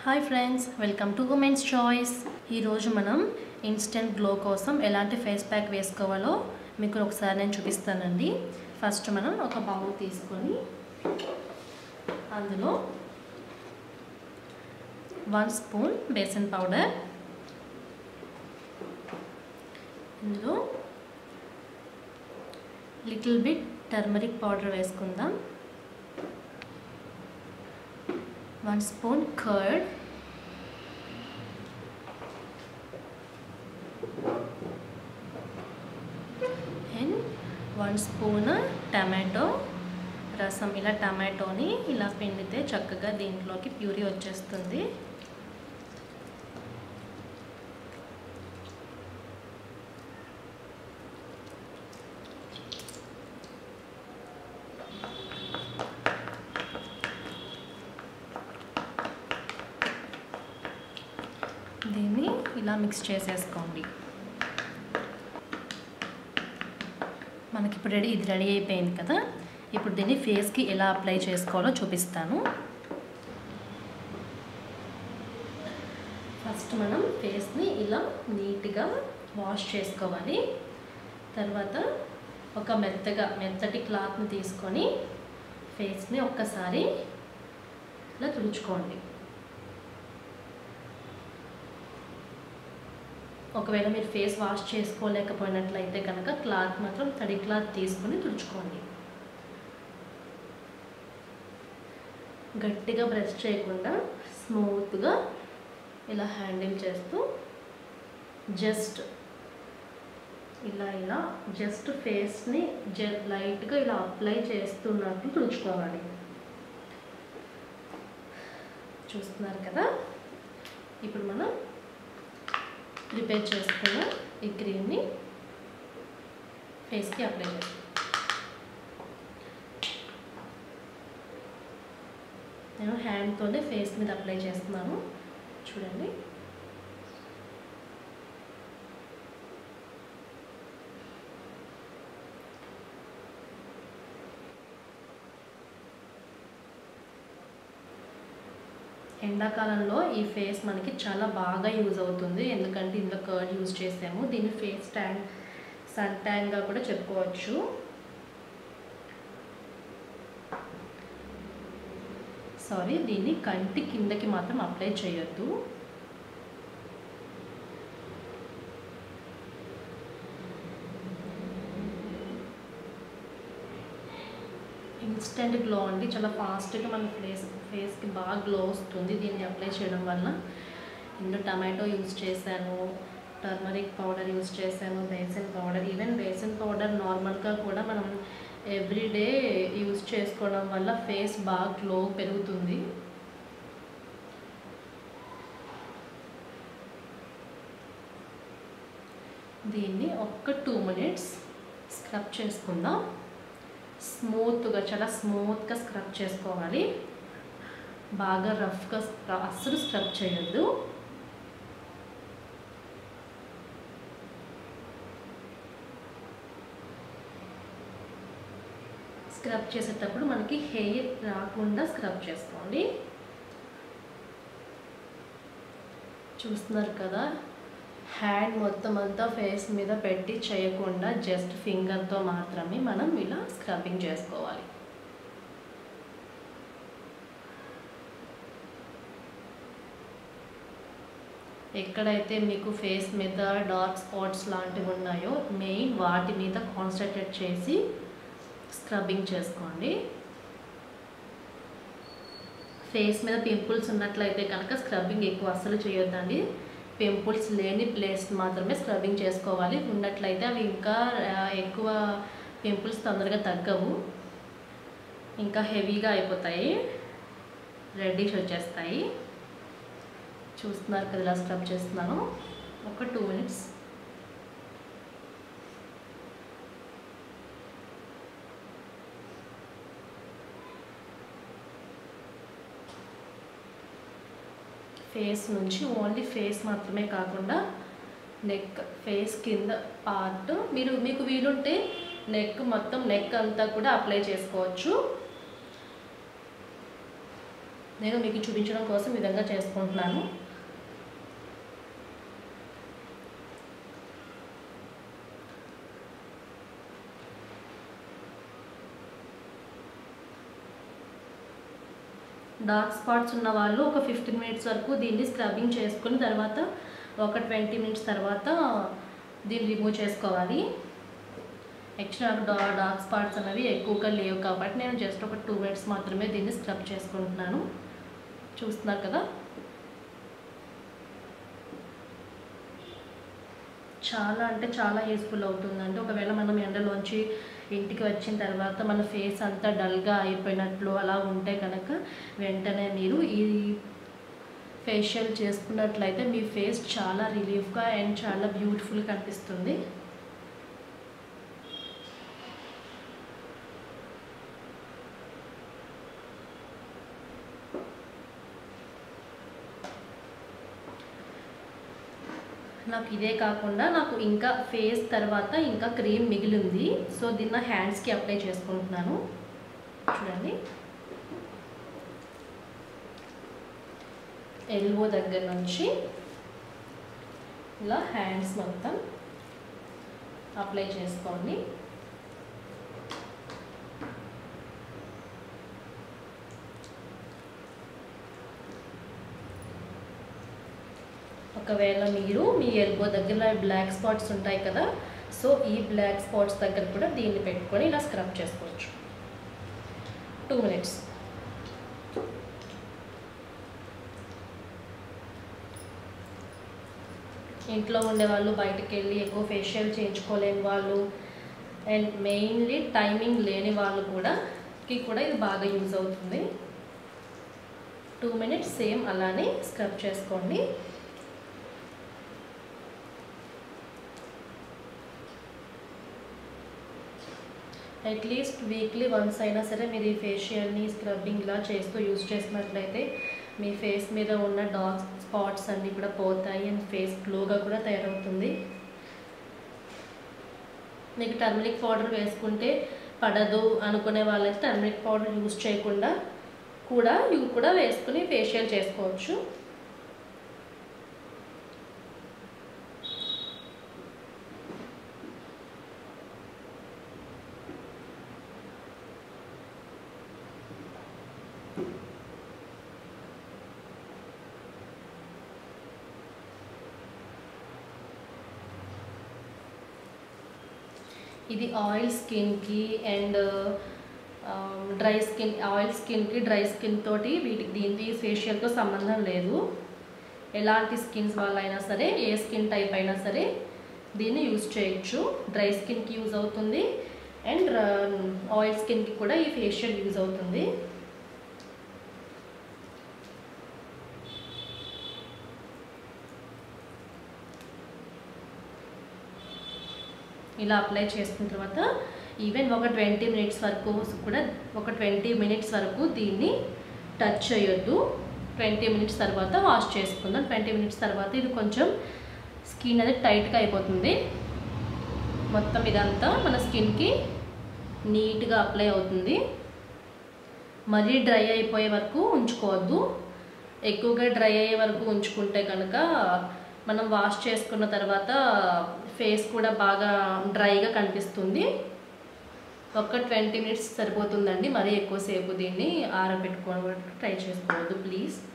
hi friends welcome to women's choice ఈరోజు మనం instant glow కోసం ఎలాంటి ఫేస్ ప్యాక్ వేసుకోవాలో మీకు ఒకసారి నేను చూపిస్తానండి ఫస్ట్ మనం ఒక బౌల్ తీసుకొని అందులో వన్ స్పూన్ బేసన్ పౌడర్ ఇందులో లిటిల్ బిట్ టర్మరిక్ పౌడర్ వేసుకుందాం one spoon curd and one spoon tomato రసం ఇలా టమాటోని ఇలా పిండితే చక్కగా దీంట్లోకి ప్యూరీ వచ్చేస్తుంది దీన్ని ఇలా మిక్స్ చేసేసుకోండి మనకి ఇప్పుడు రెడీ ఇది రెడీ అయిపోయింది కదా ఇప్పుడు దీన్ని ఫేస్కి ఎలా అప్లై చేసుకోవాలో చూపిస్తాను ఫస్ట్ మనం ఫేస్ని ఇలా నీట్గా వాష్ చేసుకోవాలి తర్వాత ఒక మెత్తగా మెత్తటి క్లాత్ని తీసుకొని ఫేస్ని ఒక్కసారి ఇలా తుడుచుకోండి ఒకవేళ మీరు ఫేస్ వాష్ చేసుకోలేకపోయినట్లయితే కనుక క్లాత్ మాత్రం తడి క్లాత్ తీసుకొని తుడుచుకోండి గట్టిగా బ్రష్ చేయకుండా స్మూత్గా ఇలా హ్యాండిల్ చేస్తూ జస్ట్ ఇలా ఇలా జస్ట్ ఫేస్ని జ లైట్గా ఇలా అప్లై చేస్తున్నట్టు తుడుచుకోవాలి చూస్తున్నారు కదా ఇప్పుడు మనం ప్రిపేర్ చేసుకున్న ఈ క్రీమ్ని ఫేస్కి అప్లై చేస్తాం నేను హ్యాండ్తోనే ఫేస్ మీద అప్లై చేస్తున్నాను చూడండి ఎండాకాలంలో ఈ ఫేస్ మనకి చాలా బాగా యూజ్ అవుతుంది ఎందుకంటే ఇందులో కర్డ్ యూజ్ చేసాము దీన్ని ఫేస్ ట్యాన్ సన్ ట్యాన్గా కూడా చెప్పుకోవచ్చు సారీ దీన్ని కంటి కిందకి మాత్రం అప్లై చేయొద్దు ఇన్స్టెంట్ గ్లో అండి చాలా ఫాస్ట్గా మన ఫేస్ ఫేస్కి బాగా గ్లో వస్తుంది దీన్ని అప్లై చేయడం వల్ల ఇందులో టమాటో యూజ్ చేశాను టర్మరిక్ పౌడర్ యూజ్ చేశాను besan powder even besan powder నార్మల్గా కూడా మనం ఎవ్రీడే యూజ్ చేసుకోవడం వల్ల ఫేస్ బాగా గ్లో పెరుగుతుంది దీన్ని ఒక్క టూ మినిట్స్ స్క్రబ్ చేసుకుందాం స్మూత్గా చాలా స్మూత్గా స్క్రబ్ చేసుకోవాలి బాగా రఫ్గా అస్సలు స్క్రబ్ చేయొద్దు స్క్రబ్ చేసేటప్పుడు మనకి హెయిర్ రాకుండా స్క్రబ్ చేసుకోండి చూస్తున్నారు కదా హ్యాండ్ మొత్తం అంతా ఫేస్ మీద పెట్టి చేయకుండా జస్ట్ ఫింగర్తో మాత్రమే మనం ఇలా స్క్రబ్బింగ్ చేసుకోవాలి ఎక్కడైతే మీకు ఫేస్ మీద డార్క్ స్పాట్స్ లాంటివి ఉన్నాయో మెయిన్ వాటి మీద కాన్సన్ట్రేట్ చేసి స్క్రబ్బింగ్ చేసుకోండి ఫేస్ మీద పింపుల్స్ ఉన్నట్లయితే కనుక స్క్రబ్బింగ్ ఎక్కువ అస్సలు చేయొద్దండి పింపుల్స్ లేని ప్లేస్ మాత్రమే స్క్రబ్బింగ్ చేసుకోవాలి ఉన్నట్లయితే అవి ఇంకా ఎక్కువ పింపుల్స్ తొందరగా తగ్గవు ఇంకా హెవీగా అయిపోతాయి రెడ్డిష్ వచ్చేస్తాయి చూస్తున్నారు కదా ఇలా స్క్రబ్ చేస్తున్నాను ఒక టూ మినిట్స్ ఫేస్ నుంచి ఓన్లీ ఫేస్ మాత్రమే కాకుండా నెక్ ఫేస్ కింద పార్ట్ మీరు మీకు వీలుంటే నెక్ మొత్తం నెక్ అంతా కూడా అప్లై చేసుకోవచ్చు నేను మీకు చూపించడం కోసం ఈ విధంగా చేసుకుంటున్నాను డార్క్ స్పాట్స్ ఉన్న వాళ్ళు ఒక ఫిఫ్టీన్ మినిట్స్ వరకు దీన్ని స్క్రబ్బింగ్ చేసుకుని తర్వాత ఒక ట్వంటీ మినిట్స్ తర్వాత దీన్ని రిమూవ్ చేసుకోవాలి యాక్చువల్లీ నాకు డా డార్క్ స్పాట్స్ అనేవి ఎక్కువగా లేవు కాబట్టి నేను జస్ట్ ఒక టూ మినిట్స్ మాత్రమే దీన్ని స్క్రబ్ చేసుకుంటున్నాను చూస్తున్నారు కదా చాలా అంటే చాలా యూస్ఫుల్ అవుతుందండి ఒకవేళ మనం ఎండలోంచి ఇంటికి వచ్చిన తర్వాత మన ఫేస్ అంతా డల్గా అయిపోయినట్లు అలా ఉంటే కనుక వెంటనే మీరు ఈ ఫేషియల్ చేసుకున్నట్లయితే మీ ఫేస్ చాలా రిలీఫ్గా అండ్ చాలా బ్యూటిఫుల్ కనిపిస్తుంది నాకు ఇదే కాకుండా నాకు ఇంకా ఫేస్ తర్వాత ఇంకా క్రీమ్ మిగిలింది సో దీన్ని హ్యాండ్స్కి అప్లై చేసుకుంటున్నాను చూడండి ఎల్బో దగ్గర నుంచి ఇలా హ్యాండ్స్ మొత్తం అప్లై చేసుకోండి ఒకవేళ మీరు మీ ఎల్బో దగ్గర బ్లాక్ స్పాట్స్ ఉంటాయి కదా సో ఈ బ్లాక్ స్పాట్స్ దగ్గర కూడా దీన్ని పెట్టుకొని ఇలా స్క్రబ్ చేసుకోవచ్చు టూ మినిట్స్ ఇంట్లో ఉండేవాళ్ళు బయటకు వెళ్ళి ఎక్కువ ఫేషియల్ చేయించుకోలేని వాళ్ళు అండ్ మెయిన్లీ టైమింగ్ లేని వాళ్ళు కూడా కి కూడా ఇది బాగా యూజ్ అవుతుంది టూ మినిట్స్ సేమ్ అలానే స్క్రబ్ చేసుకోండి అట్లీస్ట్ వీక్లీ వన్స్ అయినా సరే మీరు ఈ ఫేషియల్ని స్క్రబ్బింగ్ ఇలా చేస్తూ యూజ్ చేసినట్లయితే మీ ఫేస్ మీద ఉన్న డార్క్ స్పాట్స్ అన్నీ కూడా పోతాయి అండ్ ఫేస్ గ్లోగా కూడా తయారవుతుంది మీకు టర్మరిక్ పౌడర్ వేసుకుంటే పడదు అనుకునే వాళ్ళైతే టర్మరిక్ పౌడర్ యూజ్ చేయకుండా కూడా ఇవి కూడా వేసుకుని ఫేషియల్ చేసుకోవచ్చు ఇది ఆయిల్ స్కిన్కి అండ్ డ్రై స్కిన్ ఆయిల్ స్కిన్కి డ్రై స్కిన్ తోటి వీటికి దీనికి ఫేషియల్తో సంబంధం లేదు ఎలాంటి స్కిన్స్ వాళ్ళైనా సరే ఏ స్కిన్ టైప్ అయినా సరే దీన్ని యూజ్ చేయొచ్చు డ్రై స్కిన్కి యూజ్ అవుతుంది అండ్ ఆయిల్ స్కిన్కి కూడా ఈ ఫేషియల్ యూజ్ అవుతుంది ఇలా అప్లై చేసుకున్న తర్వాత ఈవెన్ ఒక ట్వంటీ మినిట్స్ వరకు కూడా ఒక ట్వంటీ మినిట్స్ వరకు దీన్ని టచ్ చేయొద్దు ట్వంటీ మినిట్స్ తర్వాత వాష్ చేసుకుందాం ట్వంటీ మినిట్స్ తర్వాత ఇది కొంచెం స్కిన్ అనేది టైట్గా అయిపోతుంది మొత్తం ఇదంతా మన స్కిన్కి నీట్గా అప్లై అవుతుంది మరీ డ్రై అయిపోయే వరకు ఉంచుకోవద్దు ఎక్కువగా డ్రై అయ్యే వరకు ఉంచుకుంటే కనుక మనం వాష్ చేసుకున్న తర్వాత ఫేస్ కూడా బాగా డ్రైగా కనిపిస్తుంది ఒక ట్వంటీ మినిట్స్ సరిపోతుందండి మరీ ఎక్కువసేపు దీన్ని ఆరబెట్టుకోవడం ట్రై చేసుకోవద్దు ప్లీజ్